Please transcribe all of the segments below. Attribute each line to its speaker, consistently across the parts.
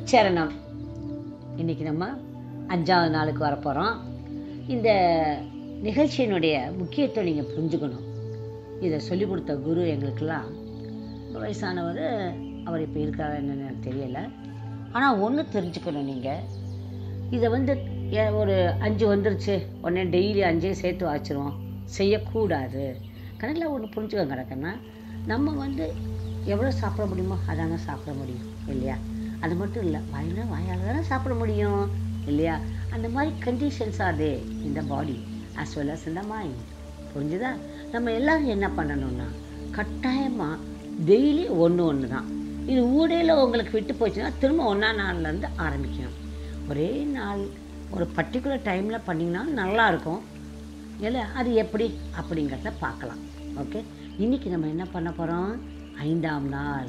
Speaker 1: சரணம் இன்னைக்கு நம்ம அஞ்சாவது நாளுக்கு வரப்போகிறோம் இந்த நிகழ்ச்சியினுடைய முக்கியத்துவம் நீங்கள் புரிஞ்சுக்கணும் இதை சொல்லிக் கொடுத்த குரு எங்களுக்கெல்லாம் ரொம்ப வயசானவர் அவர் இப்போ இருக்காரா என்னன்னு எனக்கு தெரியல ஆனால் ஒன்று தெரிஞ்சுக்கணும் நீங்கள் இதை வந்து ஏ- ஒரு அஞ்சு வந்துருச்சு உடனே டெய்லி அஞ்சே சேர்த்து வாச்சிருவோம் செய்யக்கூடாது கணக்கில் ஒன்று புரிஞ்சுக்க கிடக்குன்னா நம்ம வந்து எவ்வளோ சாப்பிட முடியுமோ அதானே சாப்பிட முடியும் இல்லையா அது மட்டும் இல்லை வாயில வாயால் தானே சாப்பிட முடியும் இல்லையா அந்த மாதிரி கண்டிஷன்ஸ் ஆதே இந்த பாடி as well as இந்த மைண்ட் புரிஞ்சுதா நம்ம எல்லாரும் என்ன பண்ணணும்னா கட்டாயமாக டெய்லி ஒன்று ஒன்று தான் இது ஊடையில் உங்களுக்கு விட்டு போச்சுன்னா திரும்ப ஒன்றா நாள்லேருந்து ஆரம்பிக்கணும் ஒரே நாள் ஒரு பர்டிகுலர் டைமில் பண்ணிங்கன்னா நல்லா இருக்கும் இல்லை அது எப்படி அப்படிங்கிறத பார்க்கலாம் ஓகே இன்னைக்கு நம்ம என்ன பண்ண போகிறோம் ஐந்தாம் நாள்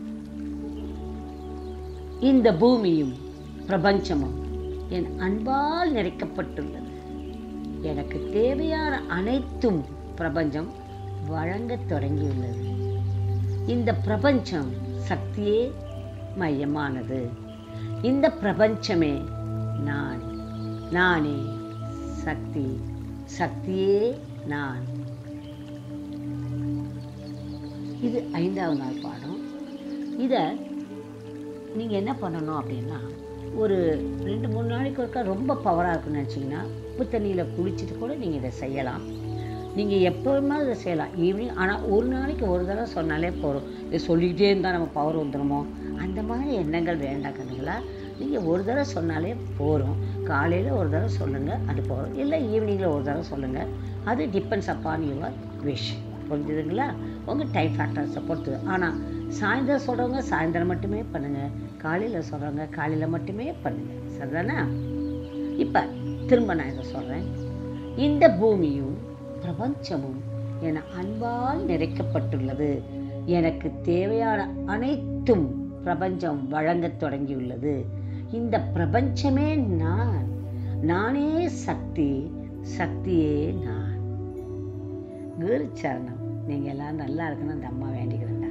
Speaker 1: இந்த பூமியும் பிரபஞ்சமும் என் அன்பால் நிறைக்கப்பட்டுள்ளது எனக்கு தேவையான அனைத்தும் பிரபஞ்சம் வழங்கத் தொடங்கியுள்ளது இந்த பிரபஞ்சம் சக்தியே மையமானது இந்த பிரபஞ்சமே நான் நானே சக்தி சக்தியே நான் இது ஐந்தாவது நாள் பாடம் இதை நீங்கள் என்ன பண்ணணும் அப்படின்னா ஒரு ரெண்டு மூணு நாளைக்கு ஒருக்கா ரொம்ப பவராக இருக்குன்னு நினச்சிங்கன்னா உப்பு தண்ணியில் குளிச்சுட்டு கூட நீங்கள் இதை செய்யலாம் நீங்கள் எப்போவுமே இதை செய்யலாம் ஈவினிங் ஆனால் ஒரு நாளைக்கு ஒரு தடவை சொன்னாலே போதும் இதை சொல்லிக்கிட்டே இருந்தால் நம்ம பவர் வந்துடுமோ அந்த மாதிரி எண்ணங்கள் வேண்டாம் கண்ணுங்களா நீங்கள் ஒரு தடவை சொன்னாலே போதும் காலையில் ஒரு தடவை சொல்லுங்கள் அது போதும் இல்லை ஈவினிங்கில் ஒரு தடவை சொல்லுங்கள் அது டிபெண்ட்ஸ் அப்பான் யுவர் விஷ் புரிஞ்சுதுங்களா உங்கள் டைம் ஃபேக்டர்ஸை பொறுத்து ஆனால் சாயந்தரம் சொல்கிறவங்க சாயந்தரம் மட்டுமே பண்ணுங்கள் காலையில் சொல்கிறவங்க காலையில் மட்டுமே பண்ணுங்கள் சரிதானே இப்போ திரும்ப நான் இதை சொல்கிறேன் இந்த பூமியும் பிரபஞ்சமும் என அன்பால் நிறைக்கப்பட்டுள்ளது எனக்கு தேவையான அனைத்தும் பிரபஞ்சம் வழங்கத் தொடங்கியுள்ளது இந்த பிரபஞ்சமே நான் நானே சக்தி சக்தியே நான் குரு சரணம் நீங்கள் எல்லாம் நல்லா இருக்கணும் அந்த அம்மா வேண்டிக்கிறேன்